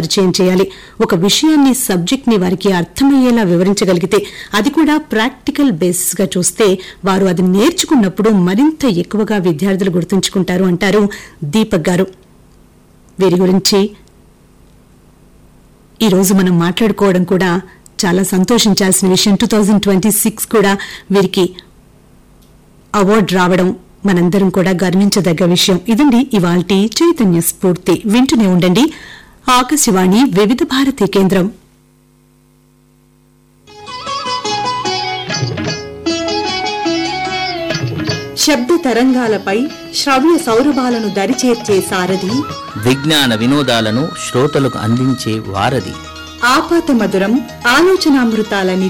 పరిచయం చేయాలి ఒక విషయాన్ని సబ్జెక్ట్ ని వారికి అర్థమయ్యేలా వివరించగలిగితే అది కూడా ప్రాక్టికల్ బేసిస్ గా చూస్తే వారు అది నేర్చుకున్నప్పుడు మరింత ఎక్కువగా విద్యార్థులు గుర్తుంచుకుంటారు అంటారు దీపక్ గారు వీరి గురించి ఈ రోజు మనం మాట్లాడుకోవడం కూడా చాలా సంతోషించాల్సిన విషయం టూ థౌజండ్ ట్వంటీ సిక్స్ కూడా వీరికి అవార్డు రావడం మనందరం కూడా గర్వించదగ్గ విషయం ఇదండి ఇవాల్టి చైతన్య స్ఫూర్తి వింటూనే ఉండండి ఆకాశవాణి వివిధ భారతి కేంద్రం శబ్ద తరంగాలపై శ్రవ్య సౌరభాలను దరిచేర్చే సారథి విజ్ఞాన వినోదాలను శ్రోతలకు అందించే వారధి ఆపాత మధురం ఆలోచనామృతాల